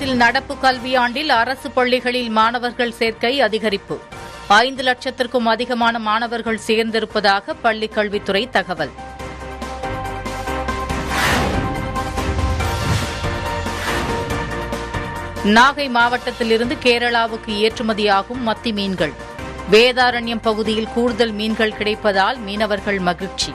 தமிழகத்தில் நடப்பு கல்வியாண்டில் அரசு பள்ளிகளில் மாணவர்கள் சேர்க்கை அதிகரிப்பு ஐந்து லட்சத்திற்கும் அதிகமான மாணவர்கள் சேர்ந்திருப்பதாக பள்ளிக் கல்வித்துறை தகவல் நாகை மாவட்டத்திலிருந்து கேரளாவுக்கு ஏற்றுமதியாகும் மத்தி மீன்கள் வேதாரண்யம் பகுதியில் கூடுதல் மீன்கள் கிடைப்பதால் மீனவர்கள் மகிழ்ச்சி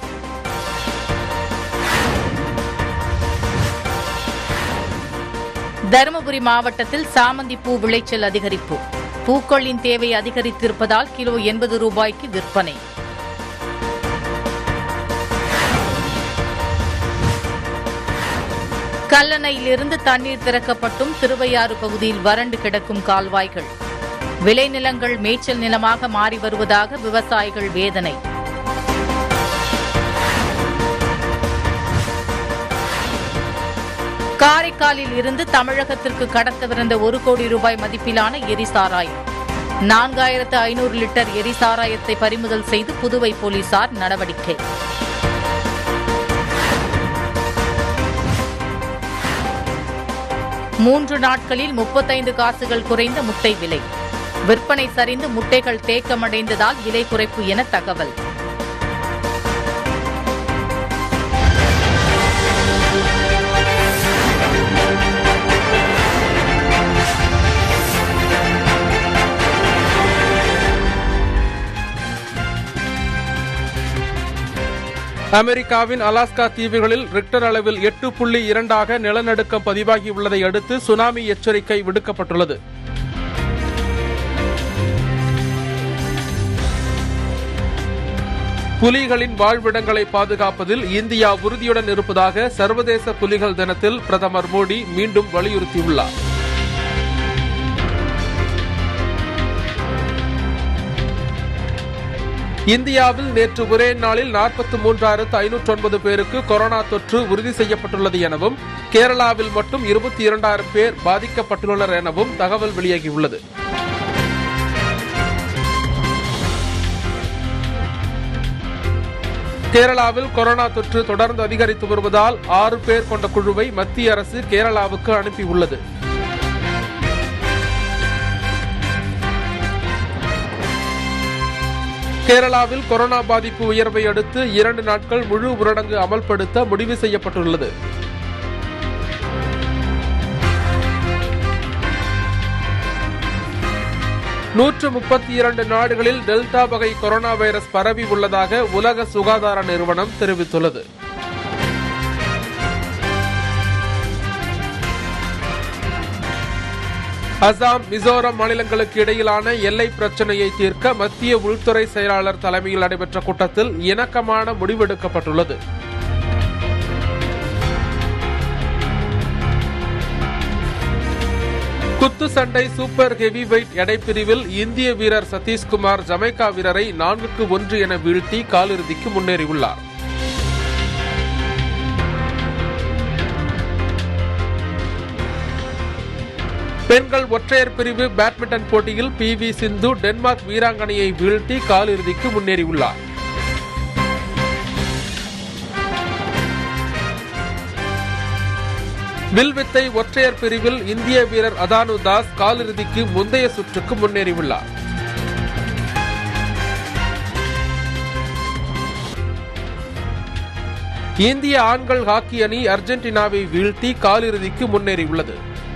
தருமபுரி மாவட்டத்தில் சாமந்தி பூ விளைச்சல் அதிகரிப்பு பூக்களின் தேவை அதிகரித்திருப்பதால் கிலோ எண்பது ரூபாய்க்கு விற்பனை கல்லணையிலிருந்து தண்ணீர் திறக்கப்பட்டும் திருவையாறு பகுதியில் வறண்டு கிடக்கும் கால்வாய்கள் விளைநிலங்கள் மேய்ச்சல் நிலமாக மாறி வருவதாக விவசாயிகள் வேதனை காரைக்காலில் இருந்து தமிழகத்திற்கு கடத்தவிருந்த ஒரு கோடி ரூபாய் மதிப்பிலான எரிசாராயம் நான்காயிரத்து ஐநூறு லிட்டர் எரிசாராயத்தை பறிமுதல் செய்து புதுவை போலீசார் நடவடிக்கை மூன்று நாட்களில் முப்பத்தைந்து காசுகள் குறைந்த முட்டை விலை விற்பனை சரிந்து முட்டைகள் தேக்கமடைந்ததால் விலை குறைப்பு என தகவல் அமெரிக்காவின் அலாஸ்கா தீவுகளில் ரிக்டர் அளவில் எட்டு புள்ளி இரண்டாக நிலநடுக்கம் பதிவாகியுள்ளதை அடுத்து சுனாமி எச்சரிக்கை விடுக்கப்பட்டுள்ளது புலிகளின் வாழ்விடங்களை பாதுகாப்பதில் இந்தியா உறுதியுடன் இருப்பதாக சர்வதேச புலிகள் தினத்தில் பிரதமர் மோடி மீண்டும் வலியுறுத்தியுள்ளார் இந்தியாவில் நேற்று ஒரே நாளில் நாற்பத்தி மூன்றாயிரத்து ஐநூற்று ஒன்பது பேருக்கு கொரோனா தொற்று உறுதி செய்யப்பட்டுள்ளது எனவும் கேரளாவில் மட்டும் இருபத்தி இரண்டாயிரம் பேர் பாதிக்கப்பட்டுள்ளனர் எனவும் தகவல் வெளியாகியுள்ளது கேரளாவில் கொரோனா தொற்று தொடர்ந்து அதிகரித்து வருவதால் ஆறு பேர் கொண்ட குழுவை மத்திய அரசு கேரளாவுக்கு அனுப்பியுள்ளது கேரளாவில் கொரோனா பாதிப்பு உயர்வை அடுத்து இரண்டு நாட்கள் முழு ஊரடங்கு அமல்படுத்த முடிவு செய்யப்பட்டுள்ளது நூற்று முப்பத்தி இரண்டு நாடுகளில் டெல்டா வகை கொரோனா வைரஸ் பரவி உள்ளதாக உலக சுகாதார நிறுவனம் தெரிவித்துள்ளது அசாம் மிசோரம் மாநிலங்களுக்கு இடையிலான எல்லை பிரச்சனையை தீர்க்க மத்திய உள்துறை செயலாளர் தலைமையில் நடைபெற்ற கூட்டத்தில் இணக்கமான முடிவெடுக்கப்பட்டுள்ளது குத்து சண்டை சூப்பர் ஹெவி வெயிட் எடை பிரிவில் இந்திய வீரர் சதீஷ்குமார் ஜமைக்கா வீரரை நான்குக்கு ஒன்று என வீழ்த்தி காலிறுதிக்கு முன்னேறியுள்ளார் பெண்கள் ஒற்றையர் பிரிவு பேட்மிண்டன் போட்டியில் பி வி சிந்து டென்மார்க் வீராங்கனையை வீழ்த்தி காலிறுதிக்கு முன்னேறியுள்ளார் வில்வித்தை ஒற்றையர் பிரிவில் இந்திய வீரர் அதானு தாஸ் காலிறுதிக்கு முந்தைய சுற்றுக்கு முன்னேறியுள்ளார் இந்திய ஆண்கள் ஹாக்கி அணி அர்ஜென்டினாவை வீழ்த்தி காலிறுதிக்கு முன்னேறியுள்ளது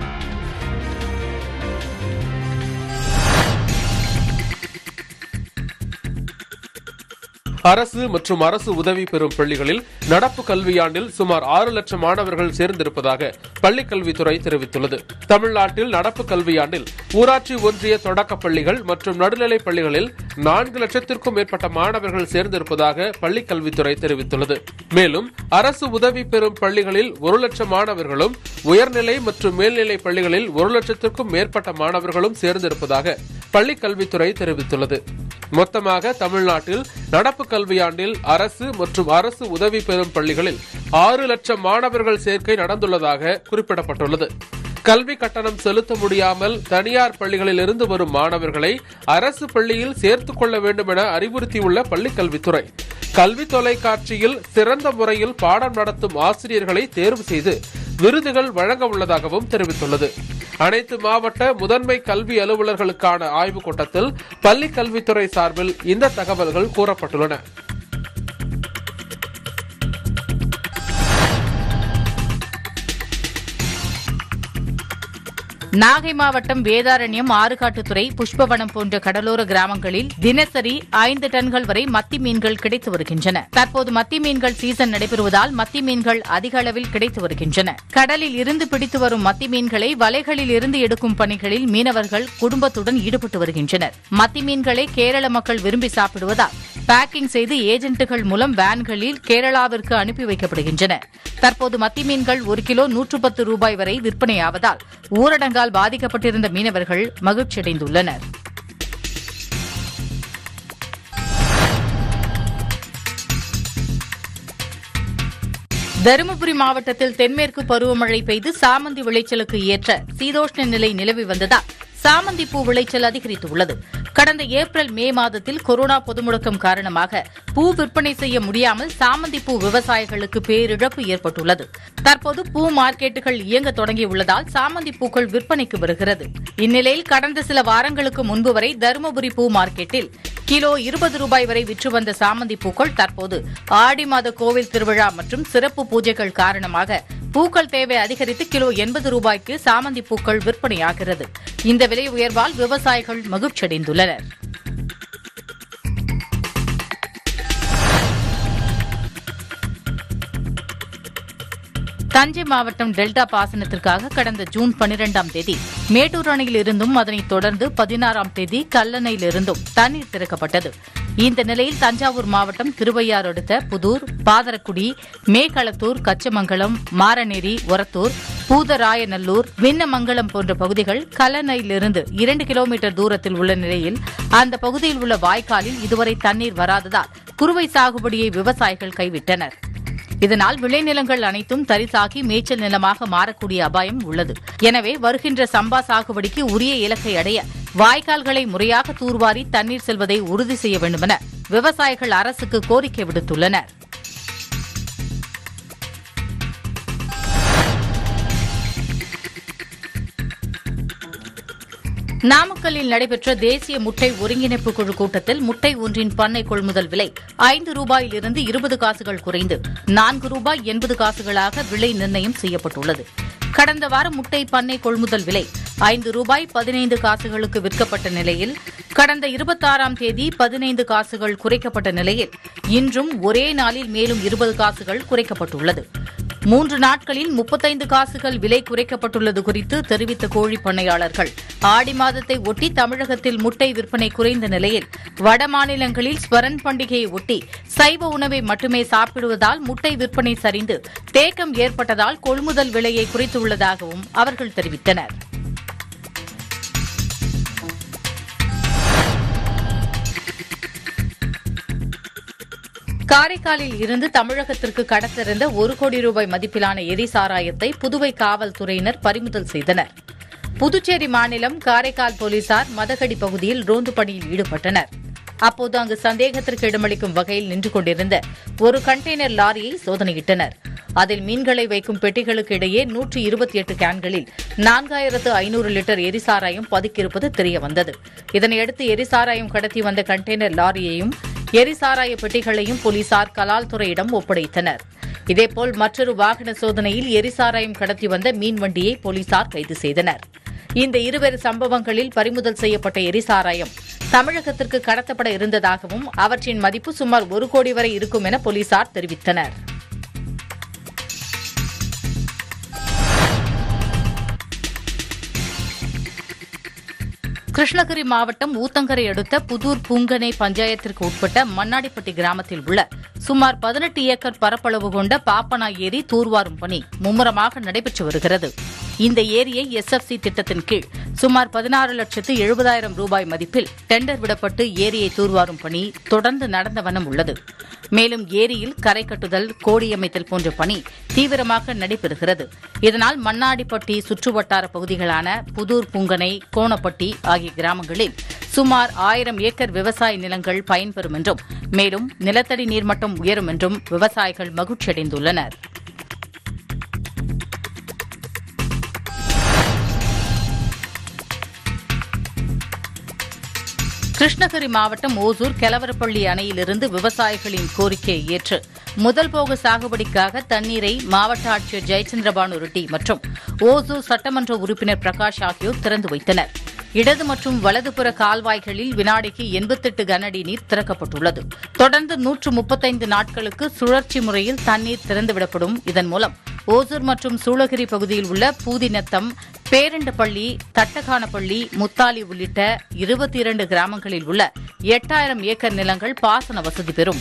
அரசு மற்றும் அரசு உதவி பெறும் பள்ளிகளில் நடப்பு கல்வியாண்டில் சுமார் ஆறு லட்சம் மாணவர்கள் சேர்ந்திருப்பதாக பள்ளிக் கல்வித்துறை தெரிவித்துள்ளது தமிழ்நாட்டில் நடப்பு கல்வியாண்டில் ஊராட்சி ஒன்றிய தொடக்க பள்ளிகள் மற்றும் நடுநிலைப் பள்ளிகளில் நான்கு லட்சத்திற்கும் மேற்பட்ட மாணவர்கள் சேர்ந்திருப்பதாக பள்ளிக் கல்வித்துறை தெரிவித்துள்ளது மேலும் அரசு உதவி பெறும் பள்ளிகளில் ஒரு லட்சம் மாணவர்களும் உயர்நிலை மற்றும் மேல்நிலை பள்ளிகளில் ஒரு லட்சத்திற்கும் மேற்பட்ட மாணவர்களும் சேர்ந்திருப்பதாக பள்ளிக் கல்வித்துறை தெரிவித்துள்ளது மொத்தமாக தமிழ்நாட்டில் நடப்பு கல்வியாண்டில் அரசு மற்றும் அரசு உதவி பெறும் பள்ளிகளில் ஆறு லட்சம் மாணவர்கள் சேர்க்கை நடந்துள்ளதாக குறிப்பிடப்பட்டுள்ளது கல்வி கட்டணம் செலுத்த முடியாமல் தனியார் பள்ளிகளில் இருந்து வரும் மாணவர்களை அரசு பள்ளியில் சேர்த்துக் கொள்ள வேண்டும் என அறிவுறுத்தியுள்ள பள்ளிக் கல்வித்துறை கல்வி தொலைக்காட்சியில் சிறந்த முறையில் பாடம் நடத்தும் ஆசிரியர்களை தேர்வு செய்து விருதுகள் வழங்க உள்ளதாகவும் தெரிவித்துள்ளது அனைத்து மாவட்ட முதன்மை கல்வி அலுவலர்களுக்கான ஆய்வுக் கூட்டத்தில் பள்ளி கல்வித்துறை சார்பில் இந்த தகவல்கள் கூறப்பட்டுள்ளன நாகை மாவட்டம் வேதாரண்யம் ஆறுகாட்டுத்துறை புஷ்பவனம் போன்ற கடலோர கிராமங்களில் தினசரி ஐந்து டன்கள் வரை மத்தி மீன்கள் கிடைத்து வருகின்றன தற்போது மத்தி மீன்கள் சீசன் நடைபெறுவதால் மத்தி மீன்கள் அதிக அளவில் கிடைத்து வருகின்றன கடலில் இருந்து பிடித்து வரும் மத்தி மீன்களை வலைகளில் இருந்து எடுக்கும் பணிகளில் மீனவர்கள் குடும்பத்துடன் ஈடுபட்டு வருகின்றனர் மத்தி மீன்களை கேரள மக்கள் விரும்பி சாப்பிடுவதால் பேக்கிங் செய்து ஏஜென்ட்டுகள் மூலம் வேன்களில் கேரளாவிற்கு அனுப்பி வைக்கப்படுகின்றன தற்போது மத்தி மீன்கள் ஒரு கிலோ நூற்று பத்து ரூபாய் வரை விற்பனையாவதால் ஊரடங்கால் பாதிக்கப்பட்டிருந்த மீனவர்கள் மகிழ்ச்சியடைந்துள்ளனர் தருமபுரி மாவட்டத்தில் தென்மேற்கு பருவமழை பெய்து சாமந்தி விளைச்சலுக்கு ஏற்ற சீதோஷ்ண நிலை நிலவி வந்ததால் சாமந்தி பூ விளைச்சல் அதிகரித்துள்ளது கடந்த ஏப்ரல் மே மாதத்தில் கொரோனா பொதுமுடக்கம் காரணமாக பூ விற்பனை செய்ய முடியாமல் சாமந்தி பூ விவசாயிகளுக்கு பேரிழப்பு ஏற்பட்டுள்ளது தற்போது பூ மார்க்கெட்டுகள் இயங்க தொடங்கியுள்ளதால் சாமந்தி பூக்கள் விற்பனைக்கு வருகிறது இந்நிலையில் கடந்த சில வாரங்களுக்கு முன்பு வரை தருமபுரி பூ மார்க்கெட்டில் கிலோ இருபது ரூபாய் வரை விற்று வந்த சாமந்தி பூக்கள் தற்போது ஆடி மாத கோவில் திருவிழா மற்றும் சிறப்பு பூஜைகள் காரணமாக பூக்கள் தேவை அதிகரித்து கிலோ எண்பது ரூபாய்க்கு சாமந்தி பூக்கள் விற்பனையாகிறது இந்த விலை உயர்வால் விவசாயிகள் மகிழ்ச்சியடைந்துள்ளனர் தஞ்சை மாவட்டம் டெல்டா பாசனத்திற்காக கடந்த ஜூன் பனிரெண்டாம் தேதி மேட்டூர் அணையில் இருந்தும் அதனைத் தொடர்ந்து பதினாறாம் தேதி கல்லணையில் இருந்தும் தண்ணீர் திறக்கப்பட்டது இந்த நிலையில் தஞ்சாவூர் மாவட்டம் திருவையாறு அடுத்த புதூர் பாதரக்குடி மேகளத்தூர் கச்சமங்கலம் மாரநேரி ஒரத்தூர் பூதராயநல்லூர் விண்ணமங்கலம் போன்ற பகுதிகள் கல்லணையிலிருந்து இரண்டு கிலோமீட்டர் தூரத்தில் உள்ள நிலையில் அந்த பகுதியில் உள்ள வாய்க்காலில் இதுவரை தண்ணீர் வராததால் குறுவை சாகுபடியை விவசாயிகள் கைவிட்டனர் இதனால் விளைநிலங்கள் அனைத்தும் தரிசாகி மேய்ச்சல் நிலமாக மாறக்கூடிய அபாயம் உள்ளது எனவே வருகின்ற சம்பா சாகுபடிக்கு உரிய இலக்கை அடைய வாய்க்கால்களை முறையாக தூர்வாரி தண்ணீர் செல்வதை உறுதி செய்ய வேண்டுமென விவசாயிகள் அரசுக்கு கோரிக்கை விடுத்துள்ளனர் நாமக்கல்லில் நடைபெற்ற தேசிய முட்டை ஒருங்கிணைப்பு குழு கூட்டத்தில் முட்டை ஒன்றின் பண்ணை கொள்முதல் விலை ஐந்து ரூபாயிலிருந்து இருபது காசுகள் குறைந்து நான்கு ரூபாய் எண்பது காசுகளாக விலை நிர்ணயம் செய்யப்பட்டுள்ளது கடந்த வாரம் முட்டை பண்ணை கொள்முதல் விலை ஐந்து ரூபாய் பதினைந்து காசுகளுக்கு விற்கப்பட்ட நிலையில் கடந்த இருபத்தாறாம் தேதி பதினைந்து காசுகள் குறைக்கப்பட்ட நிலையில் இன்றும் ஒரே நாளில் மேலும் இருபது காசுகள் குறைக்கப்பட்டுள்ளது மூன்று நாட்களில் முப்பத்தைந்து காசுகள் விலை குறைக்கப்பட்டுள்ளது குறித்து தெரிவித்த கோழி பண்ணையாளர்கள் ஆடி மாதத்தை ஒட்டி தமிழகத்தில் முட்டை விற்பனை குறைந்த நிலையில் வட மாநிலங்களில் ஸ்வரன் பண்டிகையை ஒட்டி சைவ உணவை மட்டுமே சாப்பிடுவதால் முட்டை விற்பனை சரிந்து தேக்கம் ஏற்பட்டதால் கொள்முதல் விலையை குறைத்துள்ளதாகவும் அவர்கள் தெரிவித்தனர் காரைக்காலில் இருந்து தமிழகத்திற்கு கடத்திருந்த ஒரு கோடி ரூபாய் மதிப்பிலான எரி சாராயத்தை புதுவை காவல்துறையினர் பறிமுதல் செய்தனர் புதுச்சேரி மாநிலம் காரைக்கால் போலீசார் மதகடி பகுதியில் ரோந்து பணியில் ஈடுபட்டனர் அப்போது அங்கு சந்தேகத்திற்கு இடமளிக்கும் வகையில் நின்று கொண்டிருந்த ஒரு கண்டெய்னர் லாரியை சோதனையிட்டனர் அதில் மீன்களை வைக்கும் பெட்டிகளுக்கு இடையே நூற்றி இருபத்தி எட்டு கேன்களில் நான்காயிரத்து ஐநூறு லிட்டர் எரிசாராயம் பதுக்கியிருப்பது தெரியவந்தது இதனையடுத்து எரிசாராயம் கடத்தி வந்த கண்டெய்னர் லாரியையும் எரிசாராய பெட்டிகளையும் போலீசார் கலால் துறையிடம் ஒப்படைத்தனர் இதேபோல் மற்றொரு வாகன சோதனையில் எரிசாராயம் கடத்தி வந்த மீன் வண்டியை போலீசார் கைது செய்தனர் இந்த இருவேறு சம்பவங்களில் பறிமுதல் செய்யப்பட்ட எரிசாராயம் தமிழகத்திற்கு கடத்தப்பட இருந்ததாகவும் அவற்றின் மதிப்பு சுமார் ஒரு கோடி வரை இருக்கும் என போலீசார் தெரிவித்தனர் கிருஷ்ணகிரி மாவட்டம் ஊத்தங்கரை அடுத்த புதூர் பூங்கனை பஞ்சாயத்திற்கு உட்பட்ட மண்ணாடிப்பட்டி கிராமத்தில் உள்ள சுமார் பதினெட்டு ஏக்கர் பரப்பளவு கொண்ட பாப்பனா ஏரி தூர்வாரும் பணி மும்முரமாக நடைபெற்று வருகிறது இந்த ஏரியை எஸ்எஃப்சி திட்டத்தின் கீழ் சுமார் பதினாறு லட்சத்து எழுபதாயிரம் ரூபாய் மதிப்பில் டெண்டர் விடப்பட்டு ஏரியை தூர்வாரும் பணி தொடர்ந்து நடந்த வண்ணம் உள்ளது மேலும் ஏரியில் கரை கட்டுதல் கோடியமைத்தல் போன்ற பணி தீவிரமாக நடைபெறுகிறது இதனால் மண்ணாடிப்பட்டி சுற்றுவட்டார பகுதிகளான புதூர் புங்கனை கோணப்பட்டி ஆகிய கிராமங்களில் சுமார் ஆயிரம் ஏக்கர் விவசாய நிலங்கள் பயன்பெறும் என்றும் மேலும் நிலத்தடி நீர்மட்டம் உயரும் என்றும் விவசாயிகள் மகிழ்ச்சியடைந்துள்ளனர் கிருஷ்ணகிரி மாவட்டம் ஓசூர் கெலவரப்பள்ளி அணையிலிருந்து விவசாயிகளின் கோரிக்கையை ஏற்று முதல் போக சாகுபடிக்காக தண்ணீரை மாவட்ட ஆட்சியர் ஜெயச்சந்திரபானு ரெட்டி மற்றும் ஓசூர் சட்டமன்ற உறுப்பினர் பிரகாஷ் ஆகியோர் திறந்து வைத்தனர் இடது மற்றும் வலதுபுற கால்வாய்களில் வினாடிக்கு எண்பத்தெட்டு கனஅடி நீர் திறக்கப்பட்டுள்ளது தொடர்ந்து நூற்று முப்பத்தைந்து நாட்களுக்கு சுழற்சி முறையில் தண்ணீர் திறந்துவிடப்படும் இதன் மூலம் ஓசூர் மற்றும் சூளகிரி பகுதியில் உள்ள பூதிநத்தம் பேரண்டப்பள்ளி தட்டகானப்பள்ளி முத்தாலி உள்ளிட்ட இருபத்தி இரண்டு கிராமங்களில் உள்ள எட்டாயிரம் ஏக்கர் நிலங்கள் பாசன வசதி பெறும்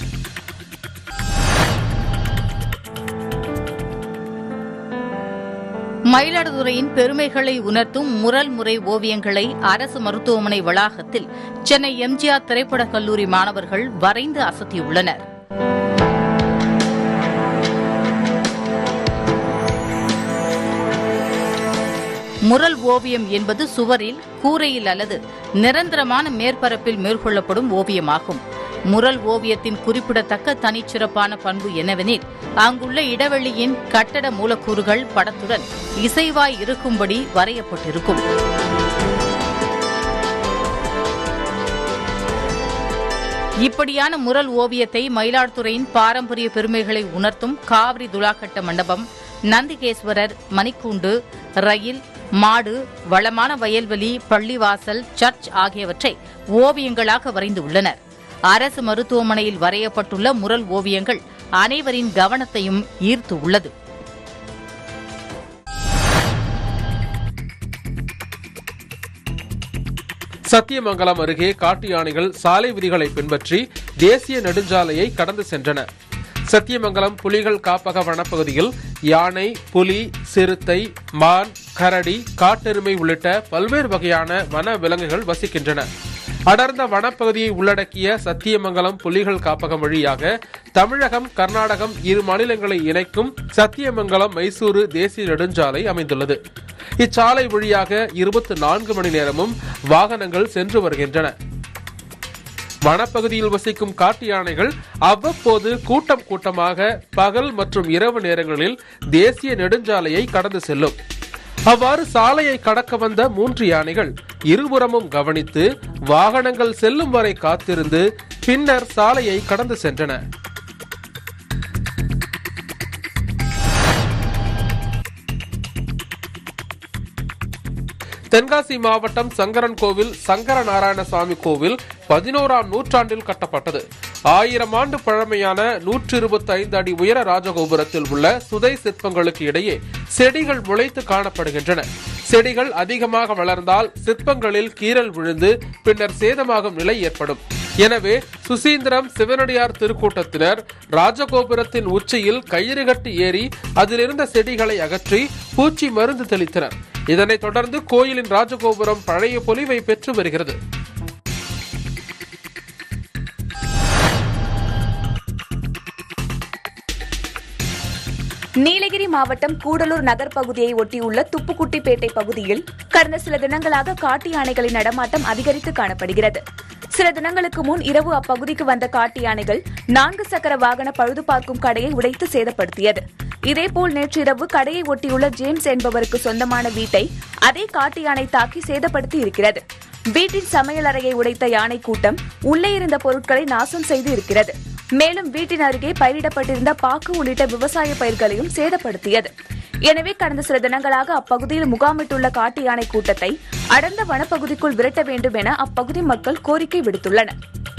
மயிலாடுதுறையின் பெருமைகளை உணர்த்தும் முரல் முறை ஓவியங்களை அரசு மருத்துவமனை வளாகத்தில் சென்னை எம்ஜிஆர் திரைப்படக் கல்லூரி மாணவர்கள் வரைந்து அசத்தியுள்ளனர் முரல் ஓவியம் என்பது சுவரில் கூரையில் அல்லது நிரந்தரமான மேற்பரப்பில் மேற்கொள்ளப்படும் ஓவியமாகும் முரல் ஓவியத்தின் குறிப்பிடத்தக்க தனிச்சிறப்பான பண்பு என்னவெனில் அங்குள்ள இடைவெளியின் கட்டட மூலக்கூறுகள் படத்துடன் இசைவாய் இருக்கும்படி வரையப்பட்டிருக்கும் இப்படியான முரல் ஓவியத்தை மயிலாடுதுறையின் பாரம்பரிய பெருமைகளை உணர்த்தும் காவிரி துலாக்கட்ட மண்டபம் நந்திகேஸ்வரர் மணிக்கூண்டு ரயில் மாடு வளமான வயல்வெளி பள்ளிவாசல் சர்ச் ஆகியவற்றை ஓவியங்களாக வரைந்துள்ளனர் அரசு மருத்துவமனையில் வரையப்பட்டுள்ள முரல் ஓவியங்கள் அனைவரின் கவனத்தையும் ஈர்த்து உள்ளது சத்தியமங்கலம் அருகே காட்டு யானைகள் சாலை விதிகளை பின்பற்றி தேசிய நெடுஞ்சாலையை கடந்து சென்றன சத்தியமங்கலம் புலிகள் காப்பக வனப்பகுதியில் யானை புலி சிறுத்தை மான் கரடி காட்டெருமை உள்ளிட்ட பல்வேறு வகையான வன விலங்குகள் வசிக்கின்றன அடர்ந்த வனப்பகுதியை உள்ளடக்கிய சத்தியமங்கலம் புலிகள் காப்பகம் வழியாக தமிழகம் கர்நாடகம் இரு மாநிலங்களை இணைக்கும் சத்தியமங்கலம் மைசூரு தேசிய நெடுஞ்சாலை அமைந்துள்ளது இச்சாலை வழியாக இருபத்தி நான்கு மணி நேரமும் வாகனங்கள் சென்று வருகின்றன வனப்பகுதியில் வசிக்கும் காட்டு யானைகள் அவ்வப்போது கூட்டம் கூட்டமாக பகல் மற்றும் இரவு நேரங்களில் தேசிய நெடுஞ்சாலையை கடந்து செல்லும் அவ்வாறு சாலையை கடக்க வந்த மூன்று யானைகள் இருபுறமும் கவனித்து வாகனங்கள் செல்லும் வரை காத்திருந்து பின்னர் சாலையை கடந்து சென்றன தென்காசி மாவட்டம் சங்கரன் கோவில் சங்கர நாராயணசாமி கோவில் பதினோராம் நூற்றாண்டில் கட்டப்பட்டது ஆயிரம் ஆண்டு பழமையான நூற்றி இருபத்தி ஐந்து அடி உயர ராஜகோபுரத்தில் உள்ள சுதை சிற்பங்களுக்கு இடையே செடிகள் முளைத்து காணப்படுகின்றன செடிகள் அதிகமாக வளர்ந்தால் சிற்பங்களில் கீறல் விழுந்து பின்னர் சேதமாகும் நிலை ஏற்படும் எனவே சுசீந்திரம் சிவனடியார் திருக்கூட்டத்தினர் ராஜகோபுரத்தின் உச்சியில் கயிறு கட்டி ஏறி அதிலிருந்த செடிகளை அகற்றி பூச்சி மருந்து தெளித்தனர் இதனைத் தொடர்ந்து கோயிலின் ராஜகோபுரம் பழைய பொலிவை பெற்று வருகிறது நீலகிரி மாவட்டம் கூடலூர் நகர் பகுதியை ஒட்டியுள்ள துப்புக்குட்டிப்பேட்டை பகுதியில் கடந்த சில தினங்களாக காட்டு யானைகளின் நடமாட்டம் அதிகரித்து காணப்படுகிறது சில தினங்களுக்கு முன் இரவு அப்பகுதிக்கு வந்த காட்டு யானைகள் நான்கு சக்கர வாகன பழுது பார்க்கும் கடையை உடைத்து சேதப்படுத்தியது இதேபோல் நேற்று இரவு கடையை ஒட்டியுள்ள ஜேம்ஸ் என்பவருக்கு சொந்தமான வீட்டை அதே காட்டு யானை தாக்கி சேதப்படுத்தி இருக்கிறது வீட்டின் சமையலறையை உடைத்த யானை கூட்டம் உள்ளே இருந்த பொருட்களை நாசம் செய்து இருக்கிறது மேலும் வீட்டின் அருகே பயிரிடப்பட்டிருந்த பாக்கு உள்ளிட்ட விவசாய பயிர்களையும் சேதப்படுத்தியது எனவே கடந்த சில தினங்களாக அப்பகுதியில் முகாமிட்டுள்ள காட்டு யானை கூட்டத்தை அடர்ந்த வனப்பகுதிக்குள் விரட்ட வேண்டும் என அப்பகுதி மக்கள் கோரிக்கை விடுத்துள்ளனர்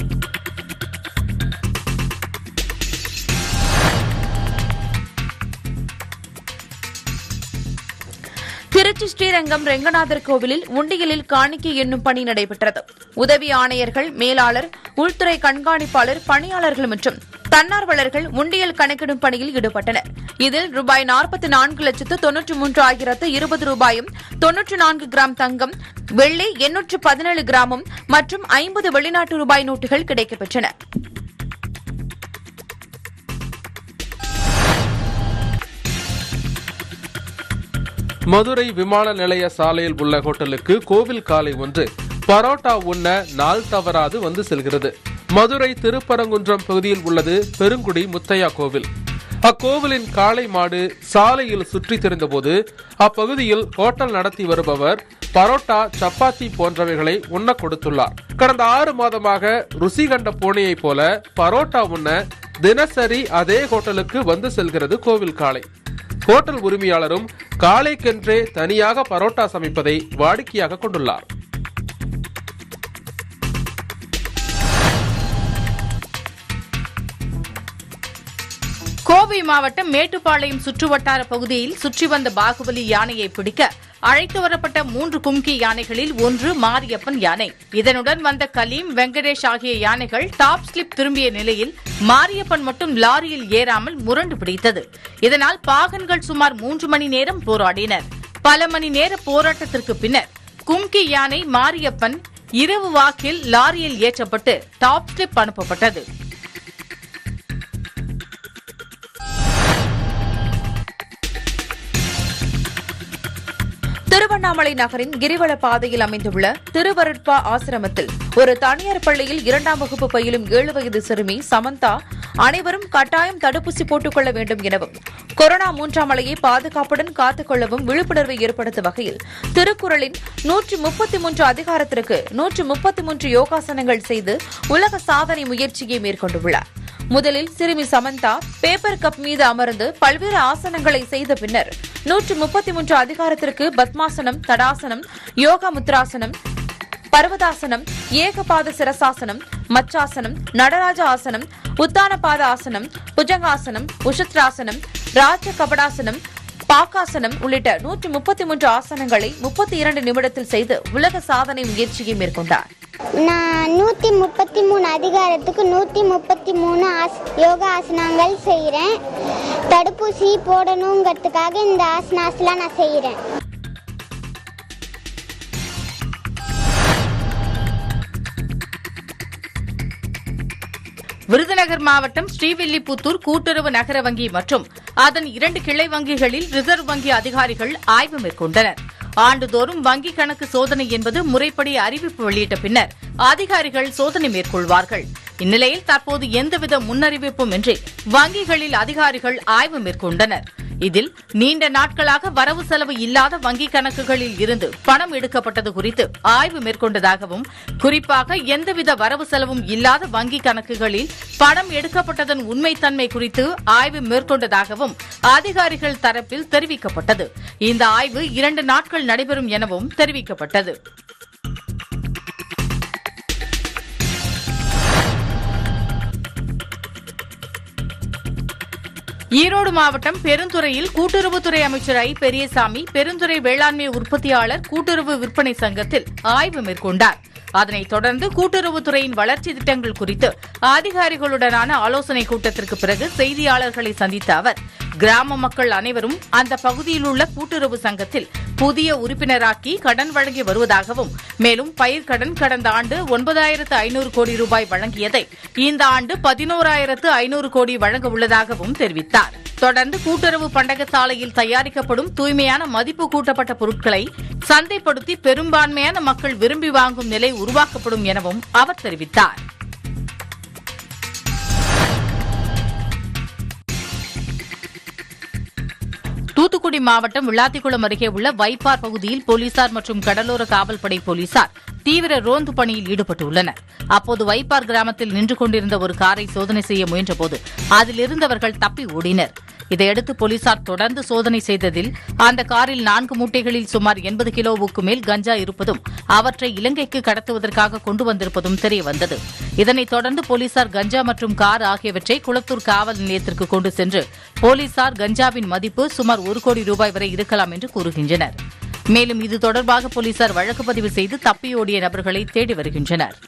திருச்சி ஸ்ரீரங்கம் ரெங்கநாதர் கோவிலில் உண்டியலில் காணிக்கை என்னும் பணி நடைபெற்றது உதவி ஆணையர்கள் மேலாளர் உள்துறை கண்காணிப்பாளர் பணியாளர்கள் மற்றும் தன்னார்வலர்கள் உண்டியல் கணக்கிடும் பணியில் ஈடுபட்டனர் இதில் ரூபாய் நாற்பத்தி நான்கு லட்சத்து தொன்னூற்றி மூன்று ஆயிரத்து இருபது ரூபாயும் தொன்னூற்று நான்கு கிராம் தங்கம் வெள்ளி எண்ணூற்று பதினேழு கிராமும் மற்றும் ஐம்பது வெளிநாட்டு ரூபாய் நோட்டுகள் கிடைக்கப்பெற்றன மதுரை விமான நிலைய சாலையில் உள்ள ஹோட்டலுக்கு கோவில் காலை ஒன்று பரோட்டா உண்ண நாள் தவறாது வந்து செல்கிறது மதுரை திருப்பரங்குன்றம் பகுதியில் உள்ளது பெருங்குடி முத்தையா கோவில் அக்கோவிலின் காளை மாடு சாலையில் சுற்றித் திரிந்தபோது அப்பகுதியில் ஹோட்டல் நடத்தி வருபவர் பரோட்டா சப்பாத்தி போன்றவைகளை உண்ண கொடுத்துள்ளார் கடந்த ஆறு மாதமாக ருசி கண்ட பூனையைப் போல பரோட்டா உண்ண தினசரி அதே ஹோட்டலுக்கு வந்து செல்கிறது கோவில் காளை ஹோட்டல் உரிமையாளரும் காளைக்கென்றே தனியாக பரோட்டா சமைப்பதை வாடிக்கையாக கொண்டுள்ளார் கோவை மாவட்டம் மேட்டுப்பாளையம் சுற்றுவட்டார பகுதியில் சுற்றி வந்த பாகுபலி யானையை பிடிக்க அழைத்து வரப்பட்ட மூன்று கும்கி யானைகளில் ஒன்று மாரியப்பன் யானை இதனுடன் வந்த கலீம் வெங்கடேஷ் ஆகிய யானைகள் டாப் ஸ்லிப் திரும்பிய நிலையில் மாரியப்பன் மட்டும் லாரியில் ஏறாமல் முரண்டு பிடித்தது இதனால் பாகன்கள் சுமார் மூன்று மணி நேரம் போராடினர் பல மணி நேர போராட்டத்திற்கு பின்னர் கும்கி யானை மாரியப்பன் இரவு வாக்கில் லாரியில் ஏற்றப்பட்டு டாப் ஸ்லிப் அனுப்பப்பட்டது திருவண்ணாமலை நகரின் கிரிவல பாதையில் அமைந்துள்ள திருவருட்பா ஆசிரமத்தில் ஒரு தனியார் பள்ளியில் இரண்டாம் வகுப்பு பயிலும் ஏழு வயது சிறுமி சமந்தா அனைவரும் கட்டாயம் தடுப்பூசி போட்டுக் கொள்ள வேண்டும் எனவும் கொரோனா மூன்றாம் அலையை பாதுகாப்புடன் காத்துக் கொள்ளவும் விழிப்புணர்வை ஏற்படுத்தும் வகையில் திருக்குறளின் நூற்று முப்பத்தி மூன்று அதிகாரத்திற்கு நூற்று முப்பத்தி மூன்று யோகாசனங்கள் செய்து உலக சாதனை முயற்சியை மேற்கொண்டுள்ளார் முதலில் சிறுமி சமந்தா பேப்பர் கப் மீது அமர்ந்து பல்வேறு ஆசனங்களை செய்த பின்னர் நூற்று முப்பத்தி மூன்று அதிகாரத்திற்கு பத்மாசனம் தடாசனம் யோகா முத்ராசனம் பர்வதாசனம் ஏகபாத சிரசாசனம் மச்சாசனம் நடராஜ ஆசனம் உத்தானபாத ஆசனம் புஜங்காசனம் உஷத்ராசனம் ராஜ கபடாசனம் பாக்காசனம் உள்ளிட்ட நூற்று முப்பத்தி மூன்று ஆசனங்களை முப்பத்தி இரண்டு நிமிடத்தில் செய்து உலக சாதனை முயற்சியை மேற்கொண்டார் நான் நூற்றி முப்பத்தி மூணு அதிகாரத்துக்கு நூற்றி முப்பத்தி மூணு ஆஸ் யோகா ஆசனங்கள் செய்கிறேன் தடுப்பூசி போடணுங்கிறதுக்காக இந்த ஆசனாஸ்லாம் நான் செய்கிறேன் விருதுநகர் மாவட்டம் ஸ்ரீவில்லிபுத்தூர் கூட்டுறவு நகர வங்கி மற்றும் அதன் இரண்டு கிளை வங்கிகளில் ரிசர்வ் வங்கி அதிகாரிகள் ஆய்வு மேற்கொண்டனர் ஆண்டுதோறும் வங்கி கணக்கு சோதனை என்பது முறைப்படி அறிவிப்பு வெளியிட்ட பின்னர் அதிகாரிகள் சோதனை மேற்கொள்வார்கள் இந்நிலையில் தற்போது எந்தவித முன்னறிவிப்பும் இன்றி வங்கிகளில் அதிகாரிகள் ஆய்வு மேற்கொண்டனர் இதில் நீண்ட நாட்களாக வரவு செலவு இல்லாத வங்கி கணக்குகளில் இருந்து பணம் எடுக்கப்பட்டது குறித்து ஆய்வு மேற்கொண்டதாகவும் குறிப்பாக எந்தவித வரவு செலவும் இல்லாத வங்கி கணக்குகளில் பணம் எடுக்கப்பட்டதன் உண்மைத்தன்மை குறித்து ஆய்வு மேற்கொண்டதாகவும் அதிகாரிகள் தரப்பில் தெரிவிக்கப்பட்டது இந்த ஆய்வு இரண்டு நாட்கள் நடைபெறும் எனவும் தெரிவிக்கப்பட்டது ஈரோடு மாவட்டம் பெருந்துறையில் கூட்டுறவுத்துறை அமைச்சர் ஐ பெரியசாமி பெருந்துறை வேளாண்மை உற்பத்தியாளர் கூட்டுறவு விற்பனை சங்கத்தில் ஆய்வு மேற்கொண்டார் அதனைத் தொடர்ந்து கூட்டுறவுத்துறையின் வளர்ச்சி திட்டங்கள் குறித்து அதிகாரிகளுடனான ஆலோசனைக் கூட்டத்திற்கு பிறகு செய்தியாளர்களை சந்தித்த அவர் கிராம மக்கள் அனைவரும் அந்த பகுதியில் உள்ள கூட்டுறவு சங்கத்தில் புதிய உறுப்பினராக்கி கடன் வழங்கி வருவதாகவும் மேலும் பயிர்க்கடன் கடந்த ஆண்டு ஒன்பதாயிரத்து ஐநூறு கோடி ரூபாய் வழங்கியதை இந்த ஆண்டு பதினோராயிரத்து ஐநூறு கோடி வழங்க உள்ளதாகவும் தெரிவித்தார் தொடர்ந்து கூட்டுறவு பண்டகசாலையில் தயாரிக்கப்படும் தூய்மையான மதிப்பு கூட்டப்பட்ட பொருட்களை சந்தைப்படுத்தி பெரும்பான்மையான மக்கள் விரும்பி வாங்கும் நிலை உருவாக்கப்படும் எனவும் அவர் தெரிவித்தார் தூத்துக்குடி மாவட்டம் விளாத்திக்குளம் அருகே உள்ள வைப்பார் பகுதியில் போலீசார் மற்றும் கடலோர காவல்படை போலீசார் தீவிர ரோந்து பணியில் ஈடுபட்டுள்ளனர் அப்போது வைப்பார் கிராமத்தில் நின்று கொண்டிருந்த ஒரு காரை சோதனை செய்ய முயன்றபோது அதில் இருந்தவர்கள் தப்பி ஓடினர் இதையடுத்து போலீசார் தொடர்ந்து சோதனை செய்ததில் அந்த காரில் நான்கு மூட்டைகளில் சுமார் எண்பது கிலோவுக்கு மேல் கஞ்சா இருப்பதும் அவற்றை இலங்கைக்கு கடத்துவதற்காக கொண்டு வந்திருப்பதும் தெரியவந்தது இதனைத் தொடர்ந்து போலீசார் கஞ்சா மற்றும் கார் ஆகியவற்றை குளத்தூர் காவல் நிலையத்திற்கு கொண்டு சென்று போலீசார் கஞ்சாவின் மதிப்பு சுமார் ஒரு கோடி ரூபாய் வரை இருக்கலாம் என்று கூறுகின்றனர் மேலும் இது தொடர்பாக போலீசார் வழக்கு பதிவு செய்து தப்பியோடிய நபர்களை தேடி வருகின்றனர்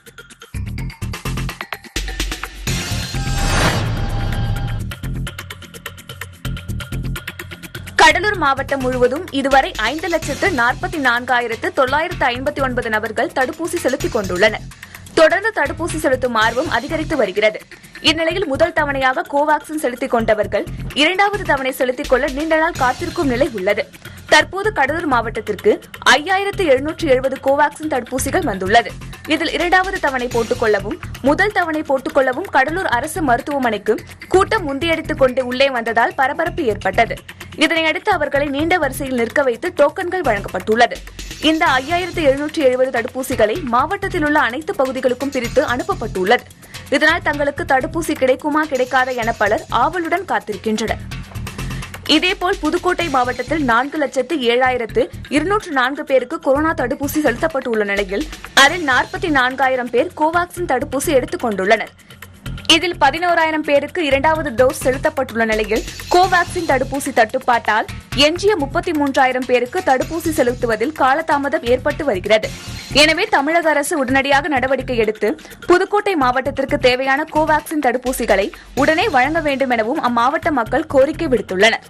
கடலூர் மாவட்டம் முழுவதும் இதுவரை ஐந்து லட்சத்து நாற்பத்தி நான்காயிரத்து தொள்ளாயிரத்து ஐம்பத்தி ஒன்பது நபர்கள் தடுப்பூசி செலுத்திக் கொண்டுள்ளனர் தொடர்ந்து தடுப்பூசி செலுத்தும் ஆர்வம் அதிகரித்து வருகிறது இந்நிலையில் முதல் தவணையாக கோவாக்சின் செலுத்திக் கொண்டவர்கள் இரண்டாவது தவணை செலுத்திக் கொள்ள நீண்ட நாள் காத்திருக்கும் நிலை உள்ளது தற்போது கடலூர் மாவட்டத்திற்கு ஐயாயிரத்து எழுநூற்று எழுபது கோவாக்சின் தடுப்பூசிகள் வந்துள்ளது இதில் இரண்டாவது தவணை போட்டுக் கொள்ளவும் முதல் தவணை போட்டுக் கொள்ளவும் கடலூர் அரசு மருத்துவமனைக்கு கூட்டம் முந்தியடித்துக் கொண்டு உள்ளே வந்ததால் பரபரப்பு ஏற்பட்டது இதனையடுத்து அவர்களை நீண்ட வரிசையில் நிற்க வைத்து டோக்கன்கள் வழங்கப்பட்டுள்ளது இந்த ஐயாயிரத்து எழுநூற்று எழுபது தடுப்பூசிகளை மாவட்டத்தில் உள்ள அனைத்து பகுதிகளுக்கும் பிரித்து அனுப்பப்பட்டுள்ளது இதனால் தங்களுக்கு தடுப்பூசி கிடைக்குமா கிடைக்காதா என பலர் ஆவலுடன் காத்திருக்கின்றனர் இதேபோல் புதுக்கோட்டை மாவட்டத்தில் நான்கு லட்சத்து ஏழாயிரத்து இருநூற்று நான்கு பேருக்கு கொரோனா தடுப்பூசி செலுத்தப்பட்டுள்ள நிலையில் அதில் நாற்பத்தி நான்காயிரம் பேர் கோவாக்சின் தடுப்பூசி எடுத்துக் கொண்டுள்ளனர் இதில் பதினோராயிரம் பேருக்கு இரண்டாவது டோஸ் செலுத்தப்பட்டுள்ள நிலையில் கோவாக்சின் தடுப்பூசி தட்டுப்பாட்டால் எஞ்சிய முப்பத்தி மூன்றாயிரம் பேருக்கு தடுப்பூசி செலுத்துவதில் காலதாமதம் ஏற்பட்டு வருகிறது எனவே தமிழக அரசு உடனடியாக நடவடிக்கை எடுத்து புதுக்கோட்டை மாவட்டத்திற்கு தேவையான கோவாக்சின் தடுப்பூசிகளை உடனே வழங்க வேண்டும் எனவும் அம்மாவட்ட மக்கள் கோரிக்கை விடுத்துள்ளனர்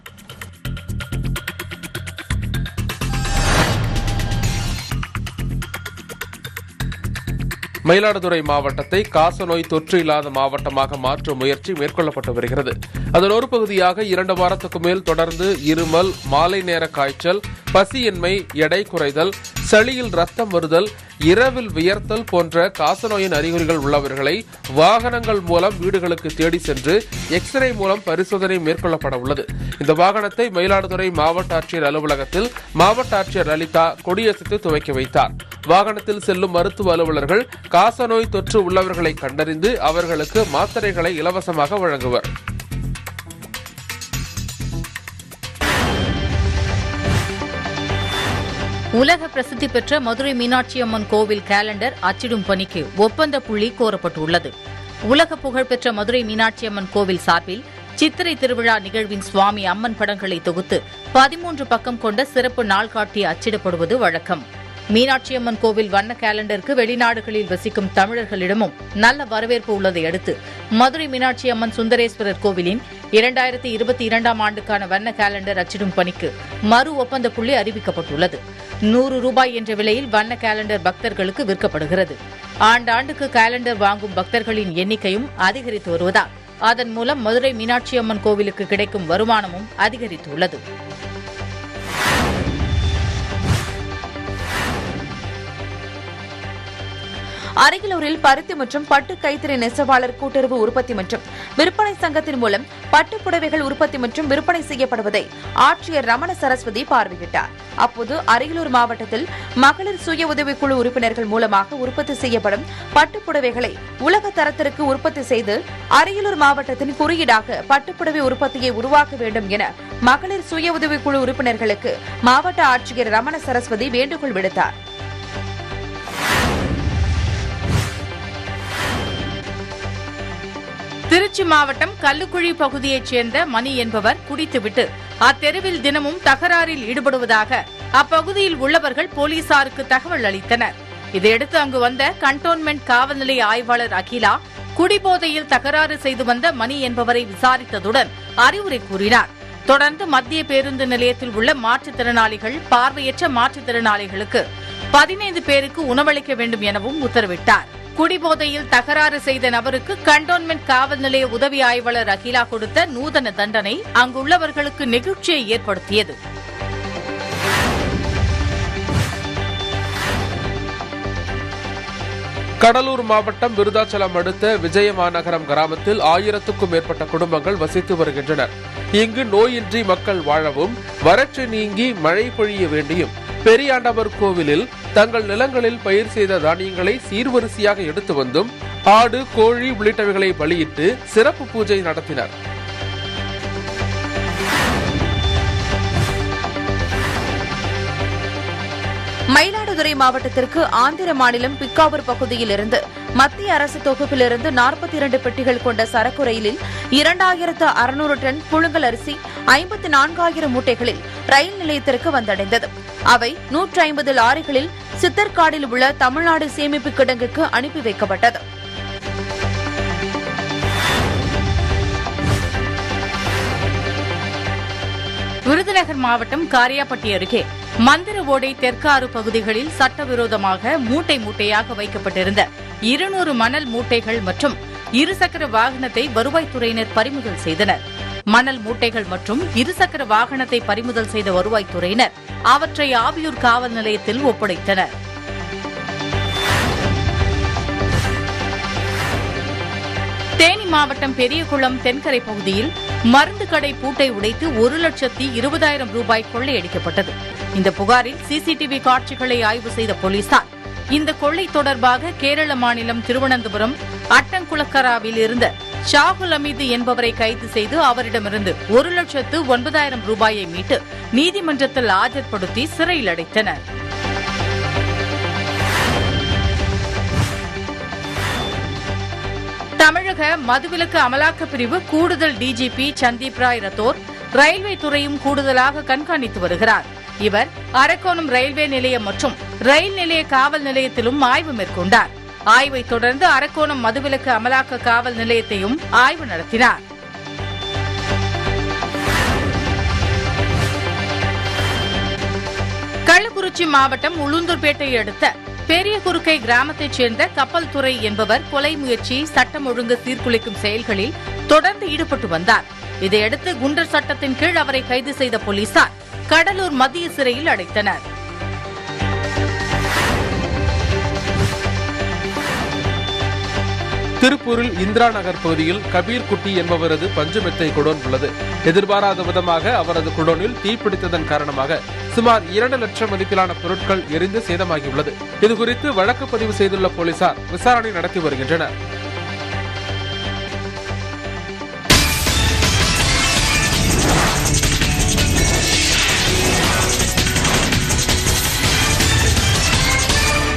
மயிலாடுதுறை மாவட்டத்தை காசநோய் தொற்று இல்லாத மாவட்டமாக மாற்றும் முயற்சி மேற்கொள்ளப்பட்டு வருகிறது அதன் ஒரு பகுதியாக இரண்டு வாரத்துக்கு மேல் தொடர்ந்து இருமல் மாலை நேர காய்ச்சல் பசியின்மை எடை குறைதல் சளியில் ரத்தம் வருதல் இரவில் வியர்த்தல் போன்ற காசநோயின் அறிகுறிகள் உள்ளவர்களை வாகனங்கள் மூலம் வீடுகளுக்கு தேடி சென்று எக்ஸ்ரே மூலம் பரிசோதனை மேற்கொள்ளப்பட உள்ளது இந்த வாகனத்தை மயிலாடுதுறை மாவட்ட ஆட்சியர் அலுவலகத்தில் மாவட்ட ஆட்சியர் லலிதா கொடியசைத்து துவக்கி வைத்தார் வாகனத்தில் செல்லும் மருத்துவ அலுவலர்கள் காசநோய் தொற்று உள்ளவர்களை கண்டறிந்து அவர்களுக்கு மாத்திரைகளை இலவசமாக வழங்குவர் உலக பிரசித்தி பெற்ற மதுரை மீனாட்சி அம்மன் கோவில் கேலண்டர் அச்சிடும் பணிக்கு ஒப்பந்த புள்ளி கோரப்பட்டுள்ளது உலக புகழ்பெற்ற மதுரை மீனாட்சி அம்மன் கோவில் சார்பில் சித்திரை திருவிழா நிகழ்வின் சுவாமி அம்மன் படங்களை தொகுத்து பதிமூன்று பக்கம் கொண்ட சிறப்பு நாள்காட்டி அச்சிடப்படுவது வழக்கம் மீனாட்சி அம்மன் கோவில் வண்ண கேலண்டருக்கு வெளிநாடுகளில் வசிக்கும் தமிழர்களிடமும் நல்ல வரவேற்பு உள்ளதை அடுத்து மதுரை மீனாட்சி அம்மன் சுந்தரேஸ்வரர் கோவிலின் இரண்டாயிரத்தி இருபத்தி இரண்டாம் ஆண்டுக்கான வண்ண கேலண்டர் அச்சிடும் பணிக்கு மறு ஒப்பந்த புள்ளி அறிவிக்கப்பட்டுள்ளது நூறு ரூபாய் என்ற விலையில் வண்ண கேலண்டர் பக்தர்களுக்கு விற்கப்படுகிறது ஆண்டாண்டுக்கு கேலண்டர் வாங்கும் பக்தர்களின் எண்ணிக்கையும் அதிகரித்து வருவதால் அதன் மூலம் மதுரை மீனாட்சி அம்மன் கோவிலுக்கு கிடைக்கும் வருமானமும் அதிகரித்துள்ளது அரியலூரில் பருத்தி மற்றும் பட்டு கைத்தறி நெசவாளர் கூட்டுறவு உற்பத்தி மற்றும் விற்பனை சங்கத்தின் மூலம் பட்டு புடவைகள் உற்பத்தி மற்றும் விற்பனை செய்யப்படுவதை ஆட்சியர் ரமண சரஸ்வதி பார்வையிட்டார் அப்போது அரியலூர் மாவட்டத்தில் மகளிர் சுய உதவிக்குழு உறுப்பினர்கள் மூலமாக உற்பத்தி செய்யப்படும் பட்டு புடவைகளை உலக தரத்திற்கு உற்பத்தி செய்து அரியலூர் மாவட்டத்தின் குறியீடாக பட்டுப்புடவை உற்பத்தியை உருவாக்க வேண்டும் என மகளிர் சுய உதவிக்குழு உறுப்பினர்களுக்கு மாவட்ட ஆட்சியர் ரமண சரஸ்வதி வேண்டுகோள் விடுத்தார் திருச்சி மாவட்டம் கல்லுக்குழி பகுதியைச் சேர்ந்த மணி என்பவர் குடித்துவிட்டு அத்தெருவில் தினமும் தகராறில் ஈடுபடுவதாக அப்பகுதியில் உள்ளவர்கள் போலீசாருக்கு தகவல் அளித்தனர் இதையடுத்து அங்கு வந்த கண்டோன்மெண்ட் காவல் நிலைய ஆய்வாளர் அகிலா குடிபோதையில் தகராறு செய்து வந்த மணி என்பவரை விசாரித்ததுடன் அறிவுரை கூறினார் தொடர்ந்து மத்திய பேருந்து நிலையத்தில் உள்ள மாற்றுத்திறனாளிகள் பார்வையற்ற மாற்றுத்திறனாளிகளுக்கு பதினைந்து பேருக்கு உணவளிக்க வேண்டும் எனவும் உத்தரவிட்டார் குடிபோதையில் தகராறு செய்த நபருக்கு கண்டோன்மெண்ட் காவல் நிலைய உதவி ஆய்வாளர் அகிலா கொடுத்த நூதன தண்டனை அங்குள்ளவர்களுக்கு நெகிழ்ச்சியை ஏற்படுத்தியது கடலூர் மாவட்டம் விருதாச்சலம் அடுத்த விஜயமாநகரம் கிராமத்தில் ஆயிரத்துக்கும் மேற்பட்ட குடும்பங்கள் வசித்து வருகின்றனர் இங்கு நோயின்றி மக்கள் வாழவும் வறட்சி நீங்கி மழை பொழிய வேண்டியும் பெரியாண்டவர் கோவிலில் தங்கள் நிலங்களில் பயிர் செய்த தானியங்களை சீர்வரிசையாக எடுத்து வந்தும் ஆடு கோழி உள்ளிட்டவைகளை பலியிட்டு சிறப்பு பூஜை நடத்தினர் மயிலாடுதுறை மாவட்டத்திற்கு ஆந்திர மாநிலம் பிக்காவூர் பகுதியில் இருந்து மத்திய அரசு தொகுப்பிலிருந்து நாற்பத்தி இரண்டு பெட்டிகள் கொண்ட சரக்கு ரயிலில் இரண்டாயிரத்து அறுநூறு டன் புழுங்கல் அரிசி ஐம்பத்தி நான்காயிரம் மூட்டைகளில் ரயில் நிலையத்திற்கு வந்தடைந்தது அவை நூற்றி ஐம்பது லாரிகளில் சித்தர்காடில் உள்ள தமிழ்நாடு சேமிப்பு கிடங்குக்கு அனுப்பி வைக்கப்பட்டது விருதுநகர் மாவட்டம் காரியாபட்டி அருகே மந்திர ஓடை தெற்காறு பகுதிகளில் சட்டவிரோதமாக மூட்டை மூட்டையாக வைக்கப்பட்டிருந்த இருநூறு மணல் மூட்டைகள் மற்றும் இருசக்கர வாகனத்தை வருவாய்த்துறையினர் பறிமுதல் செய்தனர் மணல் மூட்டைகள் மற்றும் இருசக்கர வாகனத்தை பறிமுதல் செய்த வருவாய்த்துறையினர் அவற்றை ஆவியூர் காவல் நிலையத்தில் ஒப்படைத்தனர் தேனி மாவட்டம் பெரியகுளம் தென்கரை பகுதியில் மருந்து கடை பூட்டை உடைத்து ஒரு லட்சத்தி இருபதாயிரம் ரூபாய் கொள்ளையடிக்கப்பட்டது இந்த புகாரில் சிசிடிவி காட்சிகளை ஆய்வு செய்த போலீசார் இந்த கொள்ளை தொடர்பாக கேரள மாநிலம் திருவனந்தபுரம் அட்டங்குளக்கராவில் இருந்த ஷாகுல் அமீது என்பவரை கைது செய்து அவரிடமிருந்து ஒரு லட்சத்து ஒன்பதாயிரம் ரூபாயை மீட்டு நீதிமன்றத்தில் ஆஜர்படுத்தி சிறையில் அடைத்தனர் தமிழக மதுவிலக்கு அமலாக்கப் பிரிவு கூடுதல் டிஜிபி சந்தீப் ராய் ரத்தோர் ரயில்வே துறையும் கூடுதலாக கண்காணித்து வருகிறார் இவர் அரக்கோணம் ரயில்வே நிலையம் மற்றும் ரயில் நிலைய காவல் நிலையத்திலும் ஆய்வு மேற்கொண்டார் ஆய்வை தொடர்ந்து அரக்கோணம் மதுவிலக்கு அமலாக்க காவல் நிலையத்தையும் ஆய்வு நடத்தினார் கள்ளக்குறிச்சி மாவட்டம் உளுந்தூர்பேட்டை அடுத்த பெரிய குறுக்கை கிராமத்தைச் சேர்ந்த கப்பல் துறை என்பவர் கொலை முயற்சி சட்டம் ஒழுங்கு சீர்குலைக்கும் செயல்களில் தொடர்ந்து ஈடுபட்டு வந்தார் இதையடுத்து குண்டர் சட்டத்தின் கீழ் அவரை கைது செய்த போலீசார் கடலூர் மத்திய சிறையில் அடைத்தனர் திருப்பூரில் இந்திரா நகர் பகுதியில் கபீர் குட்டி என்பவரது பஞ்சுமெத்தை குடோன் உள்ளது எதிர்பாராத விதமாக அவரது குடோனில் தீப்பிடித்ததன் காரணமாக சுமார் இரண்டு லட்சம் மதிப்பிலான பொருட்கள் எரிந்து சேதமாகியுள்ளது இதுகுறித்து வழக்கு பதிவு செய்துள்ள போலீசார் விசாரணை நடத்தி வருகின்றனர்